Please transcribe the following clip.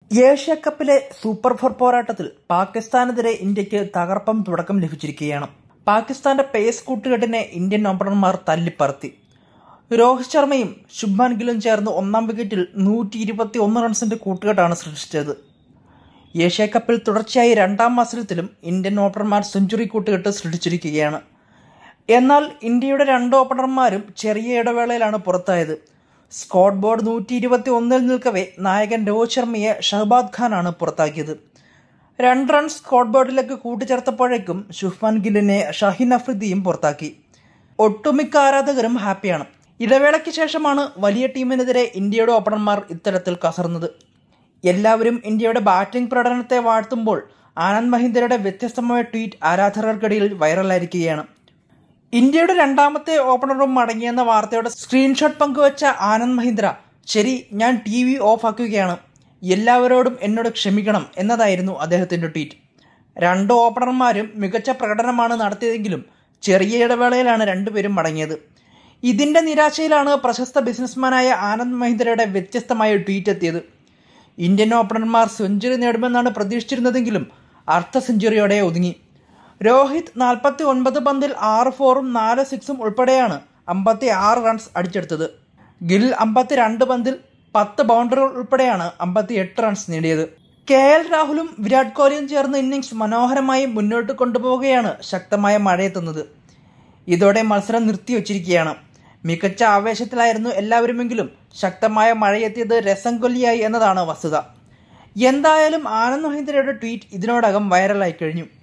Asia കപ്പിലെ super four പോരാട്ടത്തിൽ പാകിസ്ഥാനെതിരെ ഇന്ത്യക്ക് തകർപ്പം തുടക്കം ലഭിച്ചിരിക്കുകയാണ് പാകിസ്ഥാന്റെ പേസ് കൂട്ടുകെട്ടിനെ ഇന്ത്യൻ ഓപ്പണർമാർ തല്ലിപ്പറത്തി രോഹിത് ശർമ്മയും ശുഭ്മാൻ ഗില്ലും ചേർന്ന് ഒന്നാം വിക്കറ്റിൽ നൂറ്റി ഇരുപത്തി ഒന്ന് റൺസിന്റെ കൂട്ടുകെട്ടാണ് സൃഷ്ടിച്ചത് ഏഷ്യ കപ്പിൽ തുടർച്ചയായി രണ്ടാം മത്സരത്തിലും ഇന്ത്യൻ ഓപ്പണർമാർ സെഞ്ചുറി കൂട്ടുകെട്ട് സൃഷ്ടിച്ചിരിക്കുകയാണ് എന്നാൽ ഇന്ത്യയുടെ രണ്ട് ഓപ്പണർമാരും ചെറിയ ഇടവേളയിലാണ് പുറത്തായത് സ്കോട്ട് ബോർഡ് നൂറ്റി ഇരുപത്തി ഒന്നിൽ നിൽക്കവേ നായകൻ രോഹിത് ശർമ്മയെ ഷഹബാദ് ഖാനാണ് പുറത്താക്കിയത് രണ്ട് റൺ സ്കോട്ട് ബോർഡിലേക്ക് കൂട്ടിച്ചേർത്തപ്പോഴേക്കും ശുഭ്മാൻ ഗില്ലിനെ ഷഹീൻ അഫ്രിദിയും പുറത്താക്കി ഒട്ടുമിക്ക ആരാധകരും ഹാപ്പിയാണ് ഇടവേളയ്ക്ക് ശേഷമാണ് വലിയ ടീമിനെതിരെ ഇന്ത്യയുടെ ഓപ്പണർമാർ ഇത്തരത്തിൽ കസർന്നത് എല്ലാവരും ഇന്ത്യയുടെ ബാറ്റിംഗ് പ്രകടനത്തെ വാഴ്ത്തുമ്പോൾ ആനന്ദ് മഹീന്ദ്രയുടെ വ്യത്യസ്തമായ ട്വീറ്റ് ആരാധകർക്കിടയിൽ വൈറലായിരിക്കുകയാണ് ഇന്ത്യയുടെ രണ്ടാമത്തെ ഓപ്പണറും മടങ്ങിയെന്ന വാർത്തയുടെ സ്ക്രീൻഷോട്ട് പങ്കുവച്ച ആനന്ദ് മഹീന്ദ്ര ശരി ഞാൻ ടി വി ഓഫ് ആക്കുകയാണ് എല്ലാവരോടും എന്നോട് ക്ഷമിക്കണം എന്നതായിരുന്നു അദ്ദേഹത്തിന്റെ ട്വീറ്റ് രണ്ട് ഓപ്പണർമാരും മികച്ച പ്രകടനമാണ് നടത്തിയതെങ്കിലും ചെറിയ ഇടവേളയിലാണ് രണ്ടുപേരും മടങ്ങിയത് ഇതിന്റെ നിരാശയിലാണ് പ്രശസ്ത ബിസിനസ്മാനായ ആനന്ദ് മഹീന്ദ്രയുടെ വ്യത്യസ്തമായ ട്വീറ്റ് എത്തിയത് ഇന്ത്യൻ ഓപ്പണർമാർ സെഞ്ചുറി നേടുമെന്നാണ് പ്രതീക്ഷിച്ചിരുന്നതെങ്കിലും അർദ്ധ സെഞ്ചുറിയോടെ ഒതുങ്ങി രോഹിത് നാൽപ്പത്തി ഒൻപത് പന്തിൽ ആറ് ഫോറും നാല് സിക്സും ഉൾപ്പെടെയാണ് അമ്പത്തി ആറ് റൺസ് അടിച്ചെടുത്തത് ഗിൽ അമ്പത്തി രണ്ട് പന്തിൽ പത്ത് ബൗണ്ടറികൾ ഉൾപ്പെടെയാണ് അമ്പത്തി എട്ട് റൺസ് നേടിയത് കെ എൽ രാഹുലും വിരാട് കോഹ്ലിയും ചേർന്ന് ഇന്നിംഗ്സ് മനോഹരമായി മുന്നോട്ട് കൊണ്ടുപോവുകയാണ് ശക്തമായ മഴയെത്തുന്നത് ഇതോടെ മത്സരം നിർത്തിവച്ചിരിക്കുകയാണ് മികച്ച ആവേശത്തിലായിരുന്നു എല്ലാവരുമെങ്കിലും ശക്തമായ മഴയെത്തിയത് രസം കൊല്ലിയായി എന്നതാണ് വസ്തുത എന്തായാലും ആനന്ദ് മഹീന്ദ്രയുടെ ട്വീറ്റ് ഇതിനോടകം വൈറലായി കഴിഞ്ഞു